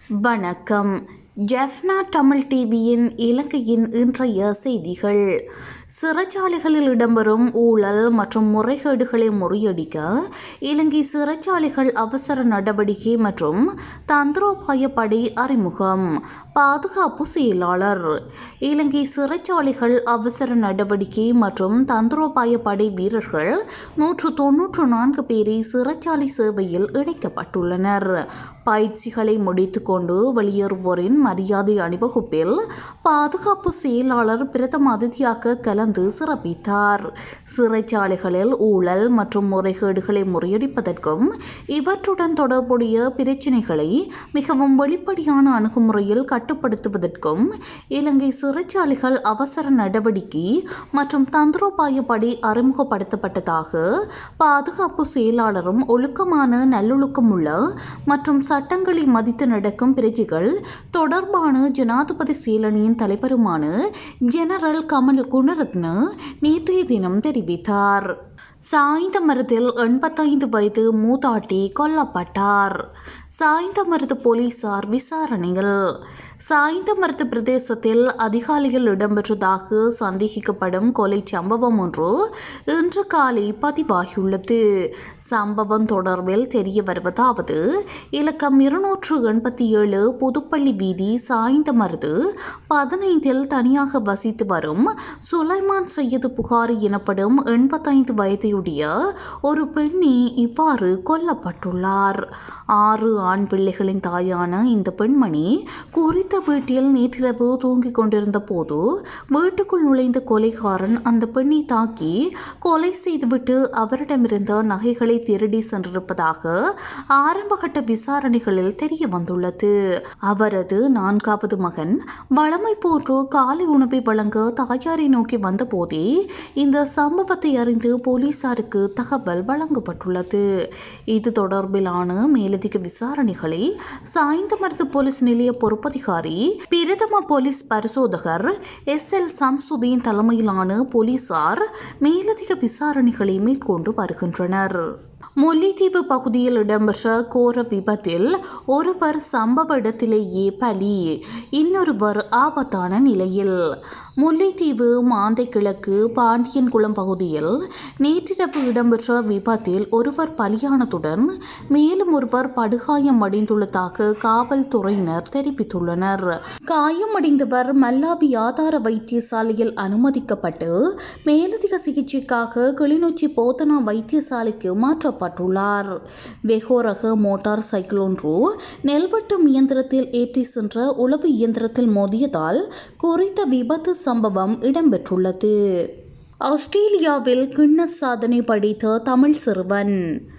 வணக்கம் ஜெஃப்னா தமிழ் டிவியின் இலங்கையின் இன்றைய செய்திகள் சிறைச்சாலைகளில் இடம்பெறும் ஊழல் மற்றும் முறைகேடுகளை முறியடிக்க இலங்கை சிறைச்சாலைகள் அவசர நடவடிக்கை மற்றும் தந்திரோபாய படை அறிமுகம் பாதுகாப்பு செயலாளர் இலங்கை சிறைச்சாலைகள் அவசர நடவடிக்கை மற்றும் தந்திரோபாய படை வீரர்கள் நூற்று தொன்னூற்று நான்கு பேரை சிறைச்சாலை சேவையில் இணைக்கப்பட்டுள்ளனர் பயிற்சிகளை முடித்துக்கொண்டு வெளியேறுவோரின் மரியாதை அணிவகுப்பில் பாதுகாப்பு செயலாளர் பிரதம அதிதியாக கலந்து சிறப்பித்தார் சிறைச்சாலைகளில் ஊழல் மற்றும் முறைகேடுகளை முறியடிப்பதற்கும் இவற்றுடன் தொடர்புடைய பிரச்சினைகளை மிகவும் வெளிப்படையான அணுகுமுறையில் கட்டுப்படுத்துவதற்கும் இலங்கை சிறைச்சாலைகள் அவசர நடவடிக்கை மற்றும் தந்திரோபாய படி அறிமுகப்படுத்தப்பட்டதாக பாதுகாப்பு செயலாளரும் ஒழுக்கமான நல்லொழுக்கமுள்ள மற்றும் சட்டங்களை மதித்து நடக்கும் பிரஜைகள் தொடர்பான ஜனாதிபதி செயலணியின் தலைவருமான ஜெனரல் கமல் குணரத்ன நேற்றைய தினம் தெரிவித்தார் சாய்ந்தமரத்தில் எண்பத்தைந்து வயது மூதாட்டி கொல்லப்பட்டார் சாய்ந்தமருது போலீசார் விசாரணைகள் சாய்ந்தமருது பிரதேசத்தில் அதிகாலையில் இடம்பெற்றதாக சந்தேகிக்கப்படும் கொலை சம்பவம் ஒன்று இன்று காலை பதிவாகியுள்ளது சம்பவம் தொடர்பில் தெரிய வருவதாவது இலக்கம் இருநூற்று எண்பத்தி ஏழு புதுப்பள்ளி வீதி சாய்ந்தமருது பதினைந்தில் தனியாக வசித்து வரும் சுலைமான் சையது புகாரி எனப்படும் எண்பத்தைந்து வயதையுடைய ஒரு பெண்ணி இவ்வாறு கொல்லப்பட்டுள்ளார் ஆறு ஆண் பிள்ளைகளின் தாயான இந்த பெண்மணி குறித்த வீட்டில் நேற்றிரவு தூங்கிக் கொண்டிருந்த போது வீட்டுக்குள் நுழைந்த கொலைகாரன் அந்த பெண்ணை தாக்கி கொலை செய்துவிட்டு அவரிடமிருந்த நகைகளை திருடி சென்றிருப்பதாக ஆரம்பகட்ட விசாரணைகளில் தெரிய வந்துள்ளது அவரது நான்காவது மகன் வளமை போன்று காலை உணவை வழங்க தாயாரை நோக்கி வந்தபோதே இந்த சம்பவத்தை அறிந்து போலீசாருக்கு தகவல் வழங்கப்பட்டுள்ளது இது தொடர்பிலான மேலதிக விசாரணைகளை சாய்ந்தமருது போலீஸ் நிலைய பொறுப்பதிகாரி பிரதம போலீஸ் பரிசோதகர் எஸ் எல் சம்சுதீன் தலைமையிலான போலீசார் மேலதிக விசாரணைகளை மேற்கொண்டு வருகின்றனர் முல்லைத்தீவு பகுதியில் இடம்பெற்ற கோர விபத்தில் ஒருவர் சம்பவ இடத்திலேயே பலி இன்னொருவர் ஆபத்தான நிலையில் முல்லைத்தீவு மாந்தை கிழக்கு பாண்டியன்குளம் பகுதியில் நேற்றிரவு இடம்பெற்ற விபத்தில் ஒருவர் பலியானதுடன் மேலும் ஒருவர் படுகாயம் அடைந்துள்ளதாக காவல்துறையினர் தெரிவித்துள்ளனர் காயமடைந்தவர் மல்லாவி ஆதார வைத்தியசாலையில் அனுமதிக்கப்பட்டு மேலதிக சிகிச்சைக்காக கிளிநொச்சி போதனா வைத்தியசாலைக்கு மாற்றப்பட்டுள்ளார் வெகோரக மோட்டார் சைக்கிள் ஒன்று நெல்வட்டம் இயந்திரத்தில் ஏற்றி சென்ற உளவு இயந்திரத்தில் மோதியதால் குறித்த விபத்து சம்பவம் இடம்பெற்றுள்ளது ஆஸ்திரேலியாவில் கின்னஸ் சாதனை படைத்த தமிழ் சிறுவன்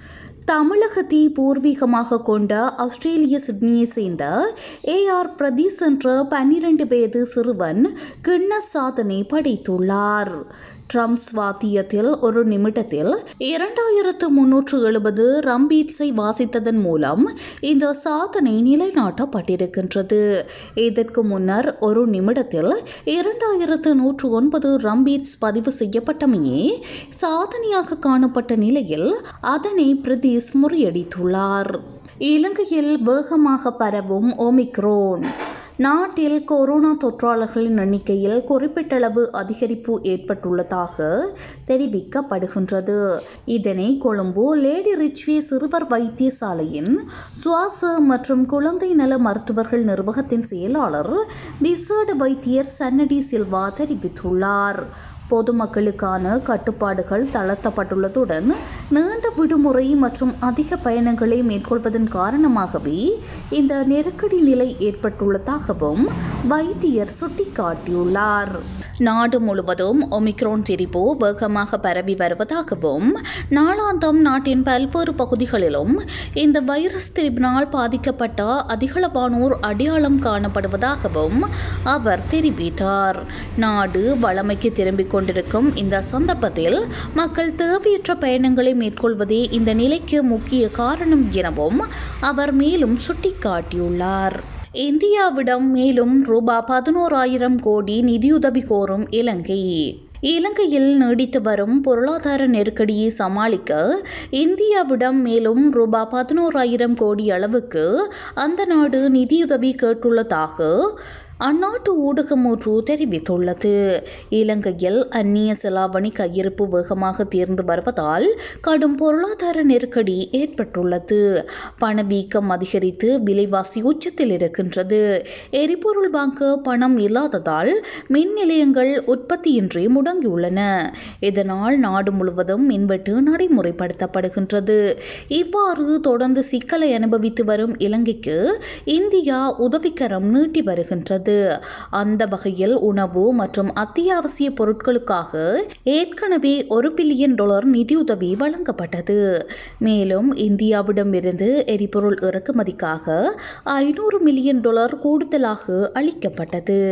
தமிழகத்தை பூர்வீகமாக கொண்ட ஆஸ்திரேலிய சிட்னியை சேர்ந்த ஏ ஆர் பிரதீஷ் என்ற பன்னிரண்டு வயது சிறுவன் கின்னஸ் சாதனை படைத்துள்ளார் ட்ரம்ஸ் வாத்தியத்தில் ஒரு நிமிடத்தில் இரண்டாயிரத்து முன்னூற்று எழுபது ரம்பீட்ஸை வாசித்ததன் மூலம் இந்த சாதனை நிலைநாட்டப்பட்டிருக்கின்றது இதற்கு முன்னர் ஒரு நிமிடத்தில் இரண்டாயிரத்து நூற்று ஒன்பது ரம்பீட்ஸ் பதிவு செய்யப்பட்டமையே சாதனையாக காணப்பட்ட நிலையில் அதனை பிரதீஷ் முறியடித்துள்ளார் இலங்கையில் வேகமாக பரவும் ஒமிக்ரோன் நாட்டில் கொரோனா தொற்றாளர்களின் எண்ணிக்கையில் குறிப்பிட்டளவு அதிகரிப்பு ஏற்பட்டுள்ளதாக தெரிவிக்கப்படுகின்றது இதனை கொழும்பு லேடி ரிச்வே சிறுவர் வைத்தியசாலையின் சுவாச மற்றும் குழந்தை நல மருத்துவர்கள் நிர்வாகத்தின் செயலாளர் விசேட வைத்தியர் சன்னடி சில்வா தெரிவித்துள்ளார் பொதுமக்களுக்கான கட்டுப்பாடுகள் தளர்த்தப்பட்டுள்ளதுடன் நீண்ட விடுமுறை மற்றும் அதிக பயணங்களை மேற்கொள்வதன் காரணமாகவே இந்த நெருக்கடி நிலை ஏற்பட்டுள்ளதாகவும் வைத்தியர் சுட்டிக்காட்டியுள்ளார் நாடு முழுவதும் ஒமிக்ரோன் திரிபு வேகமாக பரவி வருவதாகவும் நாளாந்தம் நாட்டின் பல்வேறு பகுதிகளிலும் இந்த வைரஸ் திரிபினால் பாதிக்கப்பட்ட அதிகளவானோர் அடையாளம் காணப்படுவதாகவும் அவர் தெரிவித்தார் நாடு வளமைக்கு திரும்பிக் கொண்டிருக்கும் இந்த சந்தர்ப்பத்தில் மக்கள் தேவையற்ற பயணங்களை மேற்கொள்வதே இந்த நிலைக்கு முக்கிய காரணம் எனவும் அவர் மேலும் சுட்டிக்காட்டியுள்ளார் இந்தியாவிடம் மேலும் ரூபா பதினோராயிரம் கோடி நிதியுதவி கோரும் இலங்கை இலங்கையில் நீடித்து வரும் பொருளாதார நெருக்கடியை சமாளிக்க இந்தியாவிடம் மேலும் ரூபாய் பதினோராயிரம் கோடி அளவுக்கு அந்த நாடு நிதியுதவி கேட்டுள்ளதாக அந்நாட்டு ஊடகம் ஒன்று தெரிவித்துள்ளது இலங்கையில் அந்நிய செலாவணி கையிருப்பு வேகமாக தீர்ந்து வருவதால் கடும் பொருளாதார நெருக்கடி ஏற்பட்டுள்ளது பணவீக்கம் அதிகரித்து விலைவாசி உச்சத்தில் இருக்கின்றது எரிபொருள் வாங்க பணம் இல்லாததால் மின் நிலையங்கள் உற்பத்தியின்றி முடங்கியுள்ளன இதனால் நாடு முழுவதும் மின்வெட்டு நடைமுறைப்படுத்தப்படுகின்றது இவ்வாறு தொடர்ந்து சிக்கலை அனுபவித்து வரும் இலங்கைக்கு இந்தியா உதவிக்கரம் நீட்டி வருகின்றது அந்த வகையில் உணவு மற்றும் அத்தியாவசிய பொருட்களுக்காக ஏற்கனவே ஒரு பில்லியன் டாலர் நிதியுதவி வழங்கப்பட்டது மேலும் இந்தியாவிடமிருந்து எரிபொருள் இறக்குமதிக்காக ஐநூறு மில்லியன் டாலர் கூடுதலாக அளிக்கப்பட்டது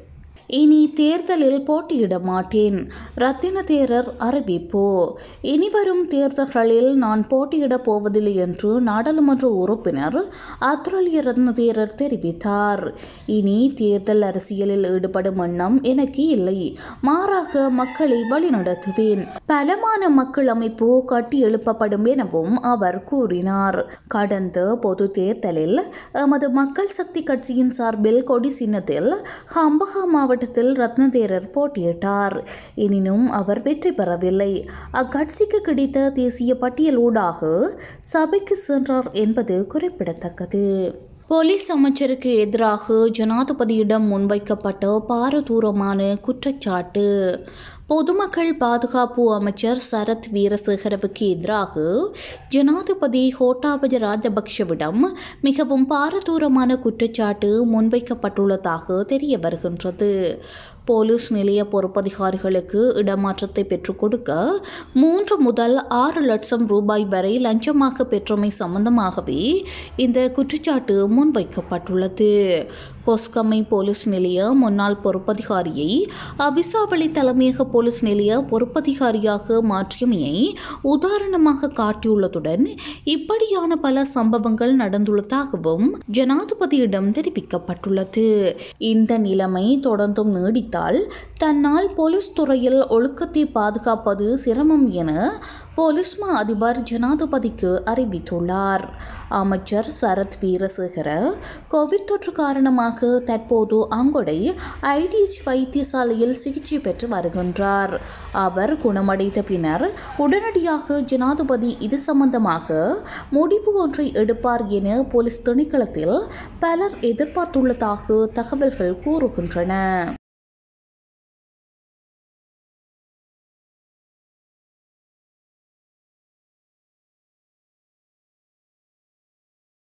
இனி தேர்தலில் போட்டியிட மாட்டேன் ரத்தின தேரர் அறிவிப்பு இனிவரும் தேர்தல்களில் நான் போட்டியிடப் போவதில்லை என்று நாடாளுமன்ற உறுப்பினர் அத்துரலிய ரத்ன தேரர் தெரிவித்தார் இனி தேர்தல் அரசியலில் ஈடுபடும் எண்ணம் எனக்கு இல்லை மாறாக மக்களை வழிநடத்துவேன் பலமான மக்கள் அமைப்பு கட்டி எழுப்பப்படும் எனவும் அவர் கூறினார் கடந்த பொது தேர்தலில் எமது மக்கள் சக்தி கட்சியின் சார்பில் கொடி சின்னத்தில் ஹம்பகா மாவட்ட மாவட்டத்தில் ரத்னதேரர் போட்டியிட்டார் எனினும் அவர் வெற்றி பெறவில்லை அக்கட்சிக்கு கிடைத்த தேசிய பட்டியல் ஊடாக சபைக்கு சென்றார் என்பது குறிப்பிடத்தக்கது போலீஸ் அமைச்சருக்கு எதிராக ஜனாதிபதியிடம் முன்வைக்கப்பட்ட பாரதூரமான குற்றச்சாட்டு பொதுமக்கள் பாதுகாப்பு அமைச்சர் சரத் வீரசேகரவுக்கு எதிராக ஜனாதிபதி கோட்டாபய ராஜபக்ஷவிடம் மிகவும் பாரதூரமான குற்றச்சாட்டு முன்வைக்கப்பட்டுள்ளதாக தெரிய வருகின்றது போலீஸ் நிலைய பொறுப்பதிகாரிகளுக்கு இடமாற்றத்தை பெற்றுக் கொடுக்க மூன்று முதல் ஆறு லட்சம் ரூபாய் வரை லஞ்சமாக பெற்றமை சம்பந்தமாகவே இந்த குற்றச்சாட்டு முன்வைக்கப்பட்டுள்ளது பொஸ்கமை போலீஸ் நிலைய முன்னாள் பொறுப்பதிகாரியை அவிசாவளி தலைமையக போலீஸ் நிலைய பொறுப்பதிகாரியாக மாற்றியமையை உதாரணமாக காட்டியுள்ளதுடன் இப்படியான பல சம்பவங்கள் நடந்துள்ளதாகவும் ஜனாதிபதியிடம் தெரிவிக்கப்பட்டுள்ளது இந்த நிலைமை தொடர்ந்தும் நீடித்தால் தன்னால் போலீஸ் துறையில் ஒழுக்கத்தை பாதுகாப்பது சிரமம் என போலீஸ் மா அதிபர் ஜனாதிபதிக்கு அறிவித்துள்ளார் அமைச்சர் சரத் வீரசேகர கோவிட் தொற்று காரணமாக தற்போது அங்கொடை ஐடிஎச் வைத்தியசாலையில் சிகிச்சை பெற்று வருகின்றார் அவர் குணமடைந்த பின்னர் உடனடியாக ஜனாதிபதி இது சம்பந்தமாக முடிவு ஒன்றை எடுப்பார் என போலீஸ் திணைக்களத்தில் பலர் எதிர்பார்த்துள்ளதாக தகவல்கள் கூறுகின்றன